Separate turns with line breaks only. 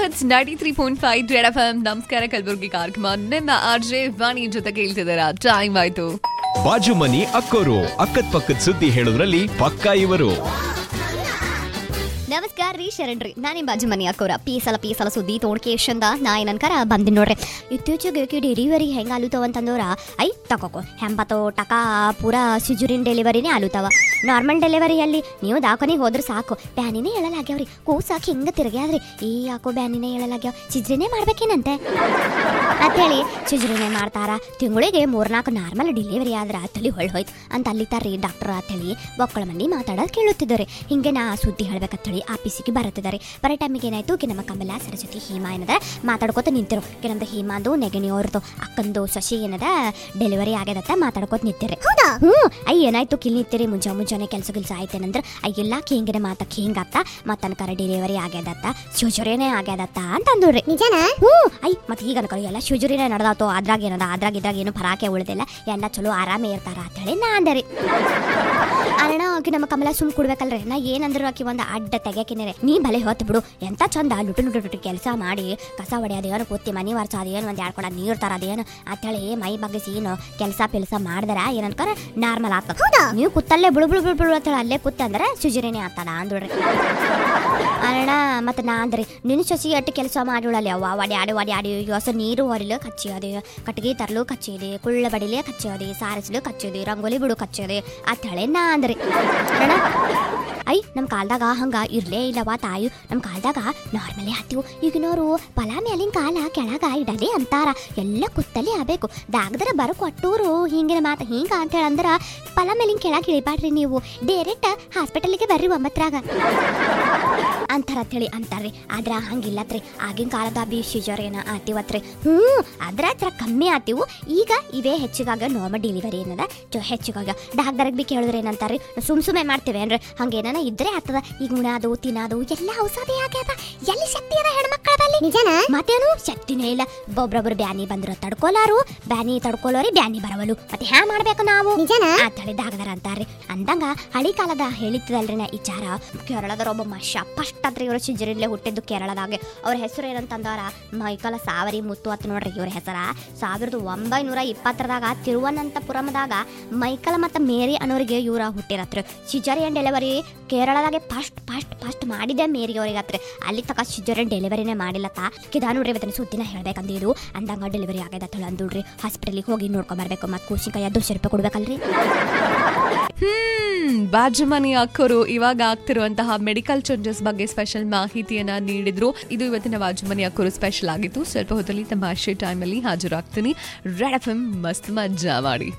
hits ninety three point five red F M ನಮಸ್ಕಾರ ಕಲಬುರ್ಗಿ ಕಾರ್ಯಕ್ರಮ ನಿಮ್ಮ ಆರ್ ಜೆ ವಾಣಿ ಜೊತೆ ಕೇಳ್ತಿದ್ದೀರಾ ಟೈಮ್ ಆಯ್ತು
ಬಾಜು ಮನಿ ಅಕ್ಕೋರು ಅಕ್ಕದ್ ಪಕ್ಕದ ಸುದ್ದಿ ಹೇಳೋದ್ರಲ್ಲಿ ಪಕ್ಕಾ ಇವರು
ನಮಸ್ಕಾರ ರೀ ಶರಣ್ರಿ ನಾನು ನಿಮ್ಮ ಬಾಜು ಮನೆ ಹಾಕೋರ ಪೀಸಲ ಪೀಸಲ ಸುದ್ದಿ ತೋಡ್ಕೇಶಂದ ನಾ ಏನನ್ಕರ ಬಂದಿನಿ ನೋಡ್ರಿ ಇತ್ತೀಚೆಗೆ ಕಿ ಡೆಲಿವರಿ ಹೆಂಗೆ ಆಲುತ್ತವ ಅಂತಂದವ್ರ ಐ ತಗೋಕೋ ಹೆಂಬತ್ತು ಟಕ ಪೂರಾ ಸಿಜುರಿನ್ ಡೆಲಿವರಿನೇ ಆಲುತ್ತವ ನಾರ್ಮಲ್ ಡೆಲಿವರಿಯಲ್ಲಿ ನೀವು ದಾಖನಿಗೆ ಹೋದ್ರೆ ಸಾಕು ಬ್ಯಾನಿನೇ ಹೇಳಲಾಗ್ಯಾವ್ರಿ ಕೂಸಾಕಿ ಹಿಂಗೆ ತಿರ್ಗ್ಯಾದ್ರಿ ಈ ಯಾಕೋ ಬ್ಯಾನಿನೇ ಹೇಳಲಾಗ್ಯಾವ ಸಿಜ್ರಿನೇ ಮಾಡ್ಬೇಕೇನಂತೆ ಅಂತೇಳಿ ಸಿಜ್ರಿನೇ ಮಾಡ್ತಾರ ತಿಂಗಳಿಗೆ ಮೂರ್ನಾಲ್ಕು ನಾರ್ಮಲ್ ಡೆಲಿವರಿ ಆದ್ರೆ ತಲೆ ಹೊಳ್ ಹೋಯ್ತು ಅಂತ ಅಲ್ಲಿತಾರ್ರಿ ಡಾಕ್ಟರ್ ಅಂತೇಳಿ ಒಕ್ಕಳ ಮಂದಿ ಮಾತಾಡೋದು ಕೇಳುತ್ತಿದ್ದಾರೆ ಹಿಂಗೆ ನಾ ಸುದ್ದಿ ಹೇಳ್ಬೇಕಂತೇಳಿ ಆಫೀಸಿಗೆ ಬರುತ್ತಿದ್ದಾರೆ ಬರೋ ಟೈಮಿಗೆ ಏನಾಯ್ತು ಕಿ ನಮ್ಮ ಕಮಲ ಸರಸ್ವತಿ ಹೇಮಾ ಏನದ ಮಾತಾಡ್ಕೋತ ನಿಂತಿರು ಕಿ ನಮ್ದು ಹೇಮಾಂದು ನೆಗಣಿ ಅವ್ರದ್ದು ಅಕ್ಕಂದು ಶಶಿ ಏನದ ಡೆಲಿವರಿ ಆಗ್ಯದತ್ತ ಮಾತಾಡ್ಕೋತ ನಿಂತಿರಿ ಹೌದಾ ಹ್ಞೂ ಐ ಏನಾಯ್ತು ಕಿಲ್ ನಿಂತಿರಿ ಮುಂಜಾ ಮುಂಜಾನೆ ಕೆಲಸ ಕೆಲಸ ಆಯ್ತೇನಂದ್ರೆ ಅಯ್ಯೆಲ್ಲ ಹಿಂಗಿನ ಮಾತಕ್ಕೆ ಹಿಂಗಾತ ಮತ್ತನ್ಕರ ಡೆಲಿವರಿ ಆಗ್ಯದತ್ತ ಶಿವಜುರೇನೆ ಆಗ್ಯದತ್ತ ಅಂತ ಅಂದ್ರಿ ನಿಜನಾ ಹ್ಞೂ ಐ ಮತ್ತೆ ಈಗ ಅನ್ಕೊ ಎಲ್ಲ ಶಿವಜುರಿನೇ ನಡೆದಾತು ಅದ್ರಾಗ ಏನದ ಅದ್ರಾಗ ಇದ್ರಾಗ ಏನು ಫರಾಕೆ ಉಳಿದಿಲ್ಲ ಎಲ್ಲ ಚಲೋ ಆರಾಮೇ ಇರ್ತಾರ ಅಂತೇಳಿ ನಾ ಅಂದರಿ ಅಣ್ಣ ಆಕಿ ನಮ್ಮ ಕಮಲ ಸುಮ್ ಕೊಡ್ಬೇಕಲ್ರಿ ನಾ ಏನಂದ್ರು ಆಕಿ ಒಂದು ಅಡ್ಡ ತೆಗ್ಯಾಕಿನೇರೆ ನೀ ಬಲೆ ಹೊತ್ತು ಬಿಡು ಎಂತ ಚಂದ ಲುಟು ಲುಟು ಲುಟು ಕೆಲಸ ಮಾಡಿ ಕಸ ಹೊಡೆಯೋದೇನು ಕೂತಿ ಮನಿ ವರ್ಷ ಅದೇನು ಒಂದು ಎರಡು ಕೊಡ ನೀರು ತರೋದೇನು ಅಂತೇಳಿ ಮೈ ಬಗ್ಗಿಸಿ ಏನು ಕೆಲಸ ಪಿಲ್ಸ ಮಾಡಿದ್ರ ಏನನ್ಕರ ನಾರ್ಮಲ್ ಆಗ್ತದ ಹೌದಾ ನೀವು ಕೂತಲ್ಲೇ ಬಿಡು ಬಿಡು ಬಿಡು ಬಿಡು ಅಂತೇಳಿ ಅಲ್ಲೇ ಕೂತಂದ್ರೆ ಸುಜುರಿನೇ ಆಗ್ತದ ಅಂದ್ರಿ ಅಣ್ಣ ಮತ್ತೆ ನಾ ಅಂದ್ರಿ ನಿನ್ನ ಸಸಿ ಅಟ್ಟು ಕೆಲಸ ಮಾಡಿಳಲ್ಲ ಅವ್ವ ವಾಡಿ ಆಡಿ ವಾಡಿ ಆಡಿ ಹೊಸ ನೀರು ಹೊರಿಲು ಕಚ್ಚಿಯೋದೆ ಕಟ್ಟಿಗೆ ತರಲು ಕಚ್ಚಿದೆ ಕುಳ್ಳ ಬಡಿಲೆ ಕಚ್ಚಿಯೋದೆ ಸಾರಿಸಲು ಕಚ್ಚಿದೆ ರಂಗೋಲಿ ಬಿಡು ಕಚ್ಚಿಯೋದೆ ಅಂತೇಳಿ ನಾ ಅಂದ್ರಿ ಅಣ್ಣ ಐ ನಮ್ಮ ಕಾಲ್ದಾಗ ಹಂಗ ಇರ್ಲೇ ಇಲ್ಲವಾ ತಾಯಿ ನಮ್ಮ ಕಾಲ್ದಾಗ ನಾರ್ಮಲಿ ಹತ್ತಿವು ಈಗಿನವರು ಫಲ ಮೇಲಿನ ಕಾಲ ಕೆಳಗ ಇಡಲಿ ಅಂತಾರ ಎಲ್ಲ ಕುತ್ತಲಿ ಆಗ್ಬೇಕು ದಾಗದರ ಬರ ಕೊಟ್ಟೂರು ಹಿಂಗಿನ ಮಾತು ಹಿಂಗ ಅಂತೇಳಿ ಅಂದ್ರ ಫಲ ಮೇಲಿನ ಕೆಳಗೆ ಇಳಿಬಾಡ್ರಿ ನೀವು ಡೈರೆಕ್ಟ್ ಹಾಸ್ಪಿಟಲ್ಗೆ ಬರ್ರಿ ಒಂಬತ್ತರಾಗ ಅಂತಾರ ಅಂತೇಳಿ ಅಂತಾರ್ರಿ ಆದ್ರ ಹಂಗಿಲ್ಲತ್ರಿ ಆಗಿನ ಕಾಲದ ಬಿ ಶಿಜರ್ ಏನ ಆತಿವತ್ರಿ ಹ್ಞೂ ಅದ್ರ ಹತ್ರ ಕಮ್ಮಿ ಆತಿವು ಈಗ ಇವೇ ಹೆಚ್ಚಿಗಾಗ ನಾರ್ಮಲ್ ಡೆಲಿವರಿ ಏನದ ಚೊ ಹೆಚ್ಚಿಗಾಗ ಡಾಕ್ಟರ್ಗೆ ಬಿ ಕೇಳಿದ್ರೆ ಏನಂತಾರ್ರಿ ಸುಮ್ ಸುಮ್ಮನೆ ಮಾಡ್ತೇವೆ ಅಂದ್ರೆ ಹಂಗೇನ ಇದ್ರೆ ಆಗ್ತದ ಈಗ ಉಣಾದು ತಿನ್ನೋದು ಎಲ್ಲ ಔಷಧಿ ಆಗ್ಯದ ಎಲ್ಲಿ ಶಕ್ತಿ ಅದ ಹೆಣ್ಮಕ್ಳ ಬಲ್ಲಿ ನಿಜನ ಮತ್ತೇನು ಶಕ್ತಿನೇ ಇಲ್ಲ ಒಬ್ರೊಬ್ರು ಬ್ಯಾನಿ ಬಂದ್ರು ತಡ್ಕೊಲಾರು ಬ್ಯಾನಿ ತಡ್ಕೊಳೋರಿ ಬ್ಯಾನಿ ಬರವಲು ಮತ್ತೆ ಹ್ಯಾ ಮಾಡ್ಬೇಕು ನಾವು ನಿಜನ ಅಂತೇಳಿ ದಾಗದಾರ ಅಂತಾರ್ರಿ ಅಂದಂಗ ಹಳಿ ಕಾಲದ ಹೇಳಿತ್ತದಲ್ರಿ ನಾ ವಿಚಾರ ಕೇರಳದವ್ರ ಒಬ್ಬ ಮಶ ಫಸ್ಟ್ ಅದ್ರಿ ಇವರು ಶಿಜರಿಲ್ಲೇ ಹುಟ್ಟಿದ್ದು ಕೇರಳದಾಗೆ ಅವ್ರ ಹೆಸರು ಏನಂತಂದವ್ರ ಮೈಕಲ ಸಾವರಿ ಮುತ್ತು ಅತ್ ನೋಡ್ರಿ ಇವ್ರ ಹೆಸರ ಸಾವಿರದ ಒಂಬೈನೂರ ಇಪ್ಪತ್ತರದಾಗ ತಿರುವನಂತಪುರಮದಾಗ ಮೈಕಲ ಮತ್ತು ಮೇರಿ ಅನ್ನೋರಿಗೆ ಇವ್ರ ಹುಟ್ಟಿರತ್ರಿ ಸಿಜರಿಯನ್ ಡೆಲಿವರಿ ಕೇರಳದಾಗೆ ಫಸ್ಟ್ ಫಸ್ಟ್ ಫಸ್ಟ್ ಮಾಡಿದೆ ಮೇರಿ ಅವ್ರಿಗೆ ಹತ್ರ ಅಲ್ಲಿ ತಕ ಸಿಜರಿಯನ್ ಡೆಲಿವರಿನೇ ಮಾಡಿಲ್ಲತ್ತ ಕಿದಾ ನೋಡ್ರಿ ಇವತ್ತಿನ ಸುದ್ದಿನ ಹೇಳ್ಬೇಕಂದಿದ್ದು ಅಂದಂಗ ಡೆಲಿವರಿ ಆಗೈತೆ ಅಂದುಳ್ರಿ ಹಾಸ್ಪಿಟಲಿಗೆ ಹೋಗಿ ನೋಡ್ಕೊಂಬರ್ಬೇಕು ಮತ್ತು ಕೂಸಿಕಾಯಿ ದೋಷ ರೂಪಾಯಿ ಕೊಡ್ಬೇಕಲ್ರಿ
ಹ್ಮ್ ಬಾಜು ಮನಿ ಅಕ್ಕೋರು ಇವಾಗ ಆಗ್ತಿರುವಂತಹ ಮೆಡಿಕಲ್ ಚೇಂಜಸ್ ಬಗ್ಗೆ ಸ್ಪೆಷಲ್ ಮಾಹಿತಿಯನ್ನ ನೀಡಿದ್ರು ಇದು ಇವತ್ತಿನ ಬಾಜು ಮನಿ ಅಕ್ಕೋರು ಸ್ಪೆಷಲ್ ಆಗಿತ್ತು ಸ್ವಲ್ಪ ಹೊತ್ತಲ್ಲಿ ತಮ್ಮ ಟೈಮಲ್ಲಿ ಹಾಜರಾಗ್ತೀನಿ ರೆಡ್ ಎಫ್ ಎಂ ಮಸ್ತ್ ಮಜ್ಜಾ ಮಾಡಿ